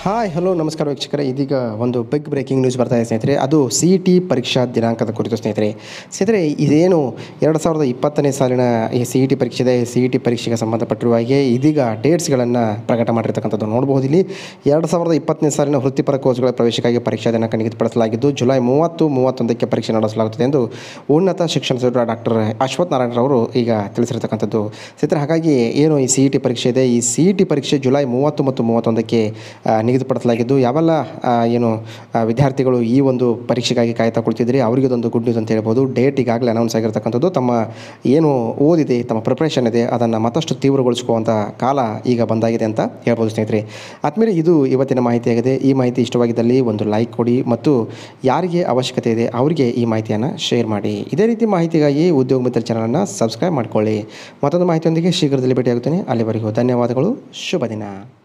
hi hello ನಮಸ್ಕಾರ ವೀಕ್ಷಕರೇ ಇದೀಗ ಒಂದು ಬಿಗ್ ಬ್ರೇಕಿಂಗ್ ನ್ಯೂಸ್ ಬರ್ತಾ ಇದೆ ಸ್ನೇಹಿತರೆ ಅದು ಸಿ ಇ ಟಿ ಪರೀಕ್ಷಾ ದಿನಾಂಕದ ಕುರಿತು ಸ್ನೇಹಿತರೆ ಸ್ನೇಹಿತರೆ ಇದೇನು ಎರಡು ಸಾವಿರದ ಇಪ್ಪತ್ತನೇ ಸಾಲಿನ ಈ ಸಿ ಇ ಟಿ ಪರೀಕ್ಷೆ ಇದೆ ಸಿ ಇ ಟಿ ಪರೀಕ್ಷೆಗೆ ಸಂಬಂಧಪಟ್ಟಿರುವ ಹಾಗೆ ಇದೀಗ ಡೇಟ್ಸ್ಗಳನ್ನು ಪ್ರಕಟ ಮಾಡಿರ್ತಕ್ಕಂಥದ್ದು ನೋಡಬಹುದು ಇಲ್ಲಿ ಎರಡು ಸಾವಿರದ ಇಪ್ಪತ್ತನೇ ಸಾಲಿನ ವೃತ್ತಿಪರ ಕೋರ್ಸ್ಗಳ ಪ್ರವೇಶಕ್ಕಾಗಿ ಪರೀಕ್ಷಾ ದಿನಾಂಕ ನಿಗದಿಪಡಿಸಲಾಗಿದ್ದು ಜುಲೈ ಮೂವತ್ತು ಮೂವತ್ತೊಂದಕ್ಕೆ ಪರೀಕ್ಷೆ ನಡೆಸಲಾಗುತ್ತದೆ ಎಂದು ಉನ್ನತ ಶಿಕ್ಷಣ ಸಚಿವ ಡಾಕ್ಟರ್ ಅಶ್ವಥ್ ನಾರಾಯಣರವರು ಈಗ ತಿಳಿಸಿರ್ತಕ್ಕಂಥದ್ದು ಸ್ನೇಹಿತರೆ ಹಾಗಾಗಿ ಏನು ಈ ಸಿ ಇ ಟಿ ಪರೀಕ್ಷೆ ಇದೆ ಈ ಸಿ ಇ ಟಿ ಪರೀಕ್ಷೆ ಜುಲೈ ಮೂವತ್ತು ಮತ್ತು ಮೂವತ್ತೊಂದಕ್ಕೆ ಆ, ನಿಗದಿಪಡಿಸಲಾಗಿದ್ದು ಯಾವೆಲ್ಲ ಆ, ಏನು ಆ, ವಿದ್ಯಾರ್ಥಿಗಳು ಈ ಒಂದು ಪರೀಕ್ಷೆಗಾಗಿ ಕಾಯ್ತಾ ಕುಳಿತಿದ್ರೆ ಅವರಿಗೆ ಇದೊಂದು ಗುಡ್ ನ್ಯೂಸ್ ಅಂತ ಹೇಳ್ಬೋದು ಡೇಟ್ ಈಗಾಗಲೇ ಅನೌನ್ಸ್ ಆಗಿರ್ತಕ್ಕಂಥದ್ದು ತಮ್ಮ ಏನು ಓದಿದೆ ತಮ್ಮ ಪ್ರಿಪ್ರೇಷನ್ ಇದೆ ಅದನ್ನು ಮತ್ತಷ್ಟು ತೀವ್ರಗೊಳಿಸ್ಕೊಳ್ಳುವಂಥ ಕಾಲ ಈಗ ಬಂದಾಗಿದೆ ಅಂತ ಹೇಳ್ಬೋದು ಸ್ನೇಹಿತರೆ ಆದಮೇಲೆ ಇದು ಇವತ್ತಿನ ಮಾಹಿತಿಯಾಗಿದೆ ಈ ಮಾಹಿತಿ ಇಷ್ಟವಾಗಿದ್ದಲ್ಲಿ ಒಂದು ಲೈಕ್ ಕೊಡಿ ಮತ್ತು ಯಾರಿಗೆ ಅವಶ್ಯಕತೆ ಇದೆ ಅವರಿಗೆ ಈ ಮಾಹಿತಿಯನ್ನು ಶೇರ್ ಮಾಡಿ ಇದೇ ರೀತಿ ಮಾಹಿತಿಗಾಗಿ ಉದ್ಯೋಗ ಮಿತ್ರ ಚಾನಲನ್ನು ಸಬ್ಸ್ಕ್ರೈಬ್ ಮಾಡ್ಕೊಳ್ಳಿ ಮತ್ತೊಂದು ಮಾಹಿತಿಯೊಂದಿಗೆ ಶೀಘ್ರದಲ್ಲಿ ಭೇಟಿಯಾಗುತ್ತೇನೆ ಅಲ್ಲಿವರೆಗೂ ಧನ್ಯವಾದಗಳು ಶುಭ ದಿನ